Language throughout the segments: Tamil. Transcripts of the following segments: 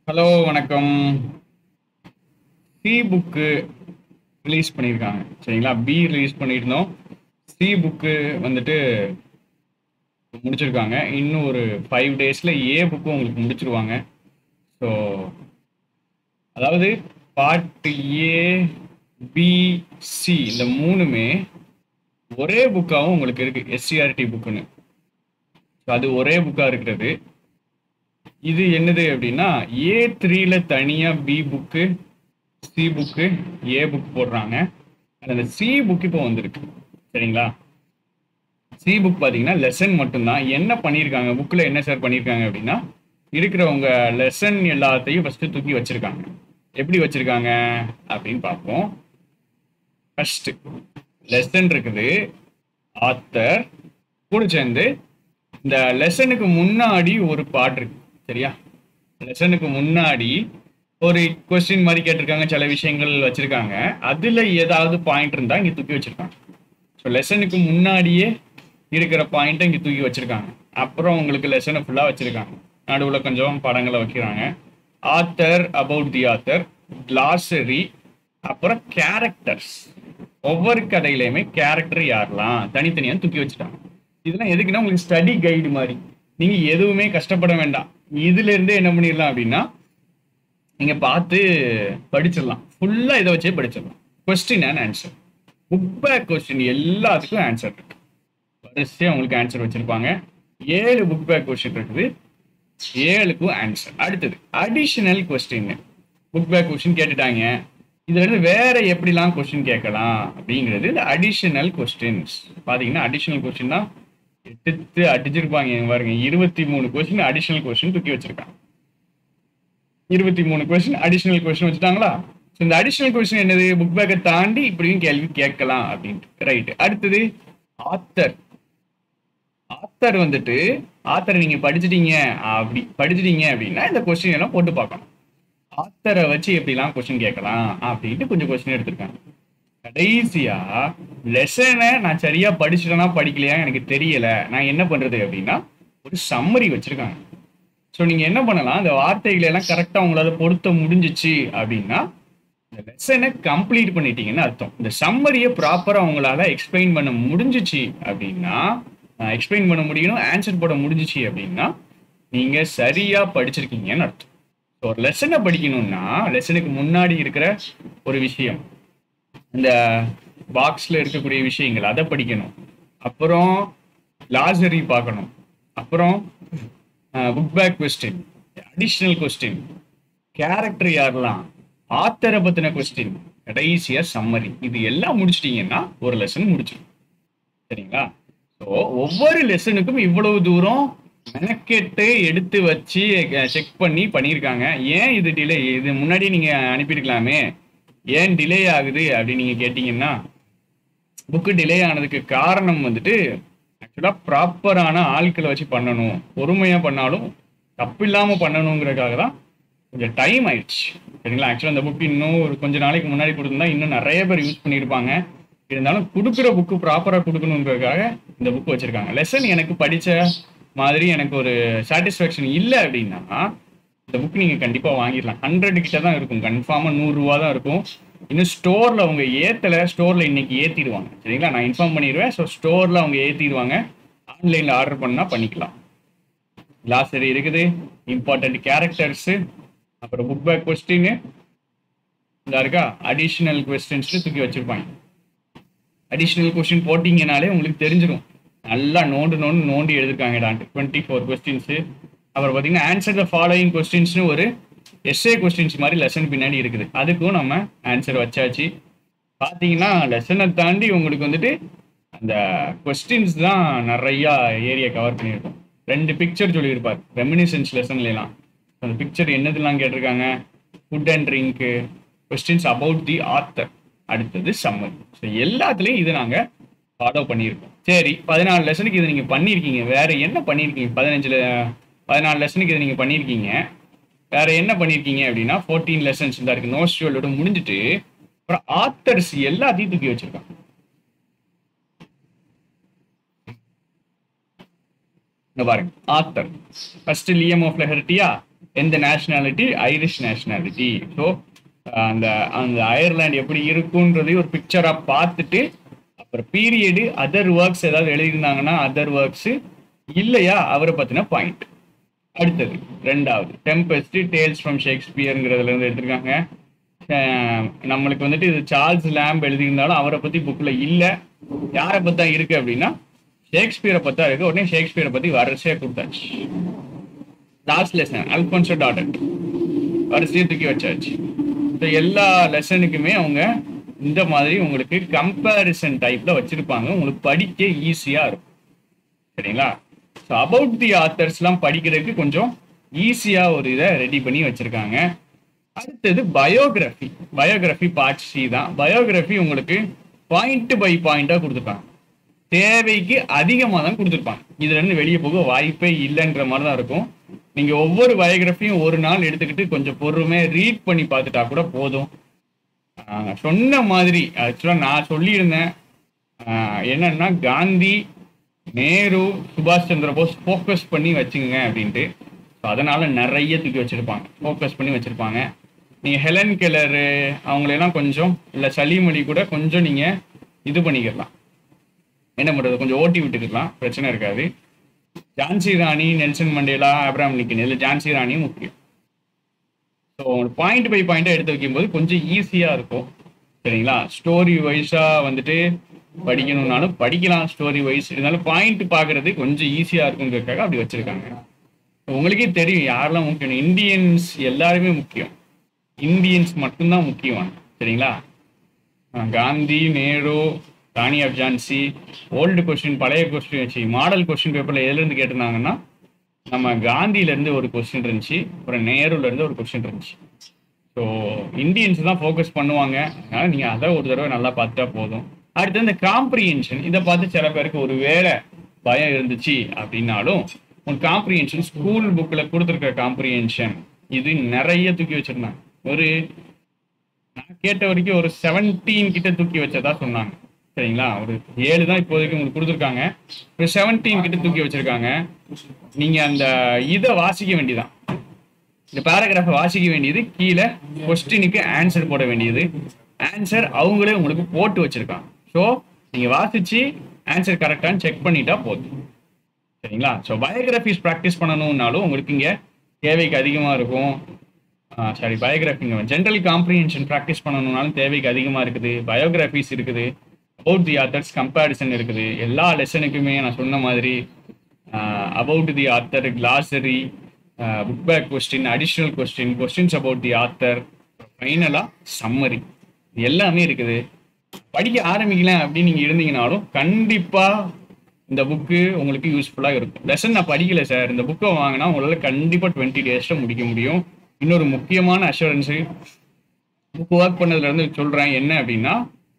ஹலோ வணக்கம் சி புக்கு ரிலீஸ் பண்ணியிருக்காங்க சரிங்களா பி ரிலீஸ் பண்ணியிருந்தோம் சி புக்கு வந்துட்டு முடிச்சிருக்காங்க இன்னும் ஒரு ஃபைவ் டேஸில் ஏ புக்கும் உங்களுக்கு முடிச்சிருவாங்க ஸோ அதாவது பார்ட் ஏ பி சி இந்த மூணுமே ஒரே புக்காகவும் உங்களுக்கு இருக்கு எஸ்சிஆர்டி புக்குன்னு ஸோ அது ஒரே புக்காக இருக்கிறது இது என்னது அப்படின்னா ஏ த்ரீல தனியாக B book C book A book போடுறாங்க அந்த சி புக் இப்போ வந்திருக்கு சரிங்களா சி புக் பார்த்தீங்கன்னா லெசன் மட்டும்தான் என்ன பண்ணியிருக்காங்க புக்கில் என்ன சார் பண்ணியிருக்காங்க அப்படின்னா இருக்கிறவங்க லெசன் எல்லாத்தையும் ஃபஸ்ட்டு தூக்கி வச்சுருக்காங்க எப்படி வச்சுருக்காங்க அப்படின்னு பார்ப்போம் ஃபஸ்ட்டு லெசன் இருக்குது ஆத்தர் கூட சேர்ந்து இந்த லெசனுக்கு முன்னாடி ஒரு பாட்டு இருக்கு சரியா லெசனுக்கு முன்னாடி ஒரு கொஸ்டின் மாதிரி கேட்டிருக்காங்க சில விஷயங்கள் வச்சிருக்காங்க அதுல ஏதாவது பாயிண்ட் இருந்தா இங்க தூக்கி வச்சிருக்காங்க ஸோ லெசனுக்கு முன்னாடியே இருக்கிற பாயிண்ட்டை இங்க தூக்கி வச்சிருக்காங்க அப்புறம் உங்களுக்கு லெசனை ஃபுல்லா வச்சிருக்காங்க நடுவில் கொஞ்சம் படங்களை வைக்கிறாங்க author about the author glossary அப்புறம் கேரக்டர்ஸ் ஒவ்வொரு கதையிலையுமே கேரக்டர் யாரெல்லாம் தனித்தனியாக தூக்கி வச்சுட்டாங்க இதெல்லாம் எதுக்குன்னா உங்களுக்கு ஸ்டடி கைடு மாதிரி நீங்க எதுவுமே கஷ்டப்பட வேண்டாம் இதுல இருந்தே என்ன பண்ணிடலாம் அப்படின்னா நீங்க பார்த்து படிச்சிடலாம் ஃபுல்லா இதை வச்சே படிச்சிடலாம் question and answer book back question எல்லாத்துக்கும் ஆன்சர் இருக்கு வரிசையா உங்களுக்கு ஆன்சர் வச்சிருப்பாங்க ஏழு புக் பேக் கொஸ்டின் இருக்குது ஏழுக்கும் ஆன்சர் அடுத்தது additional question book back question கேட்டுட்டாங்க இதுல இருந்து வேற எப்படிலாம் கொஸ்டின் கேட்கலாம் அப்படிங்கிறது இந்த அடிஷனல் கொஸ்டின்ஸ் பாத்தீங்கன்னா அடிஷனல் கொஸ்டின் தான் எடுத்து அடிச்சிருப்பாங்க இங்க பாருங்க இருபத்தி மூணு கொஸ்டின் அடிஷனல் கொஸ்டின் தூக்கி வச்சிருக்காங்க இருபத்தி மூணு கொஸ்டின் அடிஷனல் கொஸ்டின் வச்சுட்டாங்களா ஸோ இந்த அடிஷனல் கொஸ்டின் என்னது புக் பேக்கை தாண்டி இப்படியும் கேள்வி கேட்கலாம் அப்படின்ட்டு ரைட் அடுத்தது ஆத்தர் ஆத்தர் வந்துட்டு ஆத்தரை நீங்க படிச்சிட்டீங்க அப்படி படிச்சிட்டீங்க அப்படின்னா இந்த கொஸ்டின் எல்லாம் போட்டு பார்க்கணும் ஆத்தரை வச்சு எப்படிலாம் கொஸ்டின் கேட்கலாம் அப்படின்ட்டு கொஞ்சம் கொஸ்டின் எடுத்திருக்காங்க கடைசியா லெசனை நான் சரியா படிச்சுட்டேனா படிக்கலையா எனக்கு தெரியல நான் என்ன பண்றது அப்படின்னா ஒரு சம்மரி வச்சிருக்காங்க ஸோ நீங்க என்ன பண்ணலாம் அந்த வார்த்தைகளை எல்லாம் கரெக்டா உங்களால பொருத்த முடிஞ்சிச்சு அப்படின்னா இந்த லெசனை கம்ப்ளீட் பண்ணிட்டீங்கன்னு அர்த்தம் இந்த சம்மரியை ப்ராப்பரா உங்களால எக்ஸ்பிளைன் பண்ண முடிஞ்சிச்சு அப்படின்னா எக்ஸ்பிளைன் பண்ண முடியணும் ஆன்சர் போட முடிஞ்சிச்சு அப்படின்னா நீங்க சரியா படிச்சிருக்கீங்கன்னு அர்த்தம் ஸோ ஒரு லெசனை படிக்கணும்னா லெசனுக்கு முன்னாடி இருக்கிற ஒரு விஷயம் இந்த பாக்ஸ்ல இருக்கக்கூடிய விஷயங்கள் அதை படிக்கணும் அப்புறம் லாசரி பார்க்கணும் அப்புறம் book back question additional question character யாரெல்லாம் ஆத்தரை பத்தின கொஸ்டின் கடைசியா சம்மரி இது எல்லாம் முடிச்சிட்டீங்கன்னா ஒரு லெசன் முடிச்சிடும் சரிங்களா ஸோ ஒவ்வொரு லெசனுக்கும் இவ்வளவு தூரம் மெனக்கெட்டு எடுத்து வச்சு செக் பண்ணி பண்ணியிருக்காங்க ஏன் இது டிலே இது முன்னாடி நீங்க அனுப்பியிருக்கலாமே ஏன் டிலே ஆகுது அப்படின்னு நீங்க கேட்டீங்கன்னா புக்கு டிலே ஆனதுக்கு காரணம் வந்துட்டு ஆக்சுவலாக ப்ராப்பரான ஆட்களை வச்சு பண்ணணும் பொறுமையாக பண்ணாலும் தப்பு இல்லாமல் பண்ணணுங்கிறதுக்காக தான் கொஞ்சம் டைம் ஆயிடுச்சு சரிங்களா ஆக்சுவலாக அந்த புக் இன்னும் ஒரு கொஞ்ச நாளைக்கு முன்னாடி கொடுத்துருந்தா இன்னும் நிறைய பேர் யூஸ் பண்ணியிருப்பாங்க இருந்தாலும் கொடுக்குற புக்கு ப்ராப்பராக கொடுக்கணுங்கிறதுக்காக இந்த புக் வச்சுருக்காங்க லெசன் எனக்கு படித்த மாதிரி எனக்கு ஒரு சாட்டிஸ்ஃபேக்ஷன் இல்லை அப்படின்னா இந்த புக் நீங்கள் கண்டிப்பாக வாங்கிடலாம் ஹண்ட்ரட் கிட்ட தான் இருக்கும் கன்ஃபார்மாக நூறுரூவா தான் இருக்கும் இன்னும் ஸ்டோரில் அவங்க ஏற்றலை ஸ்டோரில் இன்னைக்கு ஏற்றிடுவாங்க சரிங்களா நான் இன்ஃபார்ம் பண்ணிடுவேன் ஸோ ஸ்டோரில் அவங்க ஏற்றிடுவாங்க ஆன்லைனில் ஆர்டர் பண்ணால் பண்ணிக்கலாம் கிளாசரி இருக்குது இம்பார்ட்டன்ட் கேரக்டர்ஸு அப்புறம் புக் பேக் கொஸ்டின் இந்த இருக்கா அடிஷ்னல் கொஸ்டின்ஸ்னு தூக்கி வச்சுருப்பாங்க அடிஷ்னல் கொஸ்டின் போட்டிங்கனாலே உங்களுக்கு தெரிஞ்சிடும் நல்லா நோண்டு நோண்டு நோண்டி எழுதிருக்காங்கடான்ட்டு டுவெண்ட்டி ஃபோர் கொஸ்டின்ஸு அப்புறம் பார்த்தீங்கன்னா ஆன்சர் த ஃபாலோயிங் கொஸ்டின்ஸ்னு ஒரு எஸ்ஏ கொஸ்டின்ஸ் மாதிரி லெசன் பின்னாடி இருக்குது அதுக்கும் நம்ம ஆன்சர் வச்சாச்சு பார்த்தீங்கன்னா லெசனை தாண்டி உங்களுக்கு வந்துட்டு அந்த கொஸ்டின்ஸ் தான் நிறையா ஏரியா கவர் பண்ணியிருக்கோம் ரெண்டு பிக்சர் சொல்லியிருப்பார் ரெமினிசன்ஸ் லெசன்லாம் அந்த பிக்சர் என்னதுலாம் கேட்டிருக்காங்க food and drink questions about the author அடுத்தது சம்மர் ஸோ எல்லாத்துலேயும் இது நாங்கள் ஃபாலோ பண்ணியிருக்கோம் சரி பதினாலு லெசனுக்கு இது நீங்கள் பண்ணியிருக்கீங்க வேற என்ன பண்ணியிருக்கீங்க பதினஞ்சில் பதினாலு லெசனுக்கு இது நீங்கள் பண்ணியிருக்கீங்க வேற என்ன பண்ணியிருக்கீங்க அப்படின்னா ஃபோர்டீன் லெசன்ஸ் இந்த இருக்கு நோஸ் டுவெல்லோட முடிஞ்சிட்டு அப்புறம் ஆத்தர்ஸ் எல்லாத்தையும் தூக்கி வச்சிருக்காங்க இங்க பாருங்க author first Liam O'Flaherty எந்த நேஷனாலிட்டி ஐரிஷ் நேஷனாலிட்டி ஸோ அந்த அந்த அயர்லாந்து எப்படி இருக்குன்றதையும் ஒரு பிக்சராக பார்த்துட்டு அப்புறம் பீரியடு அதர் ஒர்க்ஸ் ஏதாவது எழுதியிருந்தாங்கன்னா அதர் ஒர்க்ஸ் இல்லையா அவரை பற்றின பாயிண்ட் அடுத்தது ரெண்டாவது டெம்பஸ்ட் டேல்ஸ் ஃப்ரம் ஷேக்ஸ்பியருங்கிறதுல இருந்து எடுத்திருக்காங்க அஹ் நம்மளுக்கு வந்துட்டு இது சார்ல்ஸ் லேம்ப் எழுதியிருந்தாலும் அவரை பற்றி புக்கில் இல்லை யாரை பற்றி இருக்கு அப்படின்னா ஷேக்ஸ்பியரை பற்றா இருக்கு உடனே ஷேக்ஸ்பியரை பற்றி வரிசையாக கொடுத்தாச்சு லாஸ்ட் லெசன் அல்போன்சோ டாட்டர் வரிசையை தூக்கி வச்சாச்சு ஸோ எல்லா லெசனுக்குமே அவங்க இந்த மாதிரி உங்களுக்கு கம்பேரிசன் டைப்ல வச்சிருப்பாங்க உங்களுக்கு படிக்க ஈஸியா இருக்கும் சரிங்களா ஸோ அபவுட் தி ஆத்தர்ஸ்லாம் படிக்கிறதுக்கு கொஞ்சம் ஈஸியா ஒரு இதை ரெடி பண்ணி வச்சிருக்காங்க அடுத்தது பயோகிராஃபி பயோகிராஃபி பார்ட் சி தான் பயோகிராஃபி உங்களுக்கு பாயிண்ட் பை பாயிண்டா கொடுத்துருப்பாங்க தேவைக்கு அதிகமாக தான் கொடுத்துருப்பாங்க இதுல இருந்து வெளியே போக வாய்ப்பே இல்லைன்ற மாதிரி தான் இருக்கும் நீங்க ஒவ்வொரு பயோகிராஃபியும் ஒரு நாள் எடுத்துக்கிட்டு கொஞ்சம் பொறுமையாக ரீட் பண்ணி பார்த்துட்டா கூட போதும் ஆஹ் சொன்ன மாதிரி ஆக்சுவலாக நான் சொல்லியிருந்தேன் ஆஹ் என்னன்னா காந்தி நேரு சுபாஷ் சந்திர போஸ் ஃபோக்கஸ் பண்ணி வச்சுங்க அப்படின்ட்டு ஸோ அதனால நிறைய தூக்கி வச்சிருப்பாங்க ஃபோக்கஸ் பண்ணி வச்சிருப்பாங்க நீங்க ஹெலன் கெலரு அவங்களெல்லாம் கொஞ்சம் இல்லை சலீம் அலி கூட கொஞ்சம் நீங்க இது பண்ணிக்கலாம் என்ன பண்றது கொஞ்சம் ஓட்டி விட்டுக்கலாம் பிரச்சனை இருக்காது Jhansi Rani Nelson Mandela Abraham Lincoln இதில் ஜான்சி ராணியும் முக்கியம் ஸோ பாயிண்ட் பை பாயிண்டாக எடுத்து வைக்கும்போது கொஞ்சம் ஈஸியாக இருக்கும் சரிங்களா ஸ்டோரி வைஸாக வந்துட்டு படிக்கணும்னாலும் படிக்கலாம் ஸ்டோரி வைஸ் இருந்தாலும் பாயிண்ட் பார்க்கறது கொஞ்சம் ஈஸியாக இருக்குங்கிறதுக்காக அப்படி வச்சுருக்காங்க உங்களுக்கே தெரியும் யாரெல்லாம் முக்கியம் இந்தியன்ஸ் எல்லாருமே முக்கியம் இந்தியன்ஸ் மட்டும்தான் முக்கியம் சரிங்களா அஹ் Gandhi Nehru Rani of Jhansi old question பழைய கொஸ்டின் வச்சு மாடல் கொஸ்டின் பேப்பரில் எதுலேருந்து கேட்டிருந்தாங்கன்னா நம்ம காந்தியிலேருந்து ஒரு கொஸ்டின் இருந்துச்சு அப்புறம் நேருலேருந்து ஒரு கொஸ்டின் இருந்துச்சு ஸோ இந்தியன்ஸ் தான் ஃபோக்கஸ் பண்ணுவாங்க அதனால நீங்கள் அதை ஒரு தடவை நல்லா பார்த்துட்டா போதும் அடுத்து இந்த காம்ப்ரிஹென்ஷன் இதை பார்த்து சில பேருக்கு ஒரு வேளை பயம் இருந்துச்சு அப்படின்னாலும் உன் காம்ப்ரிஹென்ஷன் ஸ்கூல் புக்கில் கொடுத்துருக்க காம்ப்ரிஹென்ஷன் இது நிறைய தூக்கி வச்சிருந்தாங்க ஒரு நான் கேட்ட வரைக்கும் ஒரு செவன்டீன் கிட்ட தூக்கி வச்சதா சொன்னாங்க சரிங்களா ஒரு ஏழு தான் இப்போதைக்கு உங்களுக்கு கொடுத்துருக்காங்க ஒரு செவன்டீன் கிட்ட தூக்கி வச்சிருக்காங்க நீங்க அந்த இதை வாசிக்க வேண்டியதான் இந்த பேராகிராஃபை வாசிக்க வேண்டியது கீழே கொஸ்டினுக்கு ஆன்சர் போட வேண்டியது ஆன்சர் அவங்களே உங்களுக்கு போட்டு வச்சிருக்காங்க ஸோ நீங்க வாசிச்சு ஆன்சர் கரெக்டான்னு செக் பண்ணிட்டா போதும் சரிங்களா ஸோ பயோகிராஃபிஸ் ப்ராக்டிஸ் பண்ணணும்னாலும் உங்களுக்கு இங்கே தேவைக்கு அதிகமாக இருக்கும் சாரி பயோகிராஃபிங்க ஜென்ரல் காம்ப்ரிஹென்ஷன் ப்ராக்டிஸ் பண்ணணும்னாலும் தேவைக்கு அதிகமாக இருக்குது பயோகிராஃபிஸ் இருக்குது அபவுட் தி ஆத்தர்ஸ் கம்பேரிசன் இருக்குது எல்லா லெசனுக்குமே நான் சொன்ன மாதிரி about the author glossary book back question additional question questions about the author ஃபைனலாக சம்மரி எல்லாமே இருக்குது படிக்க ஆரம்பிக்கல அப்படின்னு நீங்கள் இருந்தீங்கனாலும் கண்டிப்பாக இந்த புக்கு உங்களுக்கு யூஸ்ஃபுல்லாக இருக்கும் லெசன் நான் படிக்கல சார் இந்த புக்கை வாங்கினா உங்களால் கண்டிப்பாக டுவெண்ட்டி டேஸில் முடிக்க முடியும் இன்னொரு முக்கியமான அஷூரன்ஸு புக் ஒர்க் பண்ணதுலேருந்து சொல்கிறேன் என்ன அப்படின்னா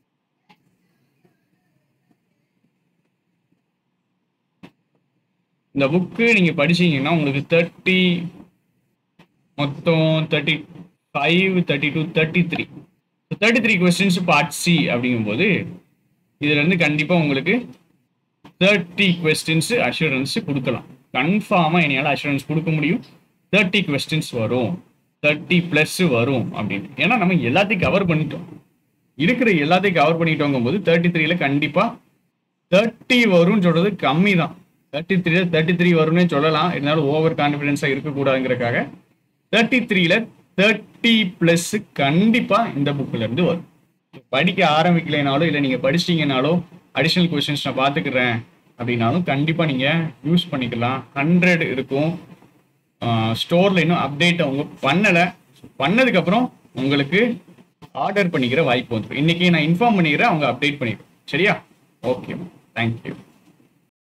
இந்த புக்கு நீங்கள் படிச்சீங்கன்னா உங்களுக்கு தேர்ட்டி மொத்தம் thirty five thirty two thirty three thirty three questions part C அப்படிங்கும்போது இதுலேருந்து கண்டிப்பாக உங்களுக்கு தேர்ட்டி கொஸ்டின்ஸ் அஷூரன்ஸ் கொடுக்கலாம் கன்ஃபார்மாக என்னால் அஷூரன்ஸ் கொடுக்க முடியும் தேர்ட்டி கொஸ்டின்ஸ் வரும் தேர்ட்டி ப்ளஸ் வரும் அப்படின்னு ஏன்னா நம்ம எல்லாத்தையும் கவர் பண்ணிட்டோம் இருக்கிற எல்லாத்தையும் கவர் பண்ணிட்டோங்கும் போது தேர்ட்டி த்ரீல கண்டிப்பாக தேர்ட்டி வரும்னு சொல்றது கம்மி தான் தேர்ட்டி த்ரீல தேர்ட்டி த்ரீ வரும்னே சொல்லலாம் இருந்தாலும் ஓவர் கான்ஃபிடென்ஸாக இருக்கக்கூடாதுங்கிறக்காக தேர்ட்டி த்ரீல தேர்ட்டி ப்ளஸ் கண்டிப்பாக இந்த புக்கில் இருந்து வரும் படிக்க ஆரம்பிக்கலைனாலோ இல்லை நீங்கள் படிச்சிட்டீங்கனாலோ அடிஷ்னல் கொஸ்டின்ஸ் நான் பார்த்துக்கிறேன் அப்படின்னாலும் கண்டிப்பாக நீங்கள் யூஸ் பண்ணிக்கலாம் ஹண்ட்ரட் இருக்கும் ஸ்டோரில் இன்னும் அப்டேட் அவங்க பண்ணலை பண்ணதுக்கப்புறம் உங்களுக்கு ஆர்டர் பண்ணிக்கிற வாய்ப்பு வந்துடும் இன்றைக்கி நான் இன்ஃபார்ம் பண்ணிக்கிறேன் அவங்க அப்டேட் பண்ணிடுறோம் சரியா ஓகே தேங்க்யூ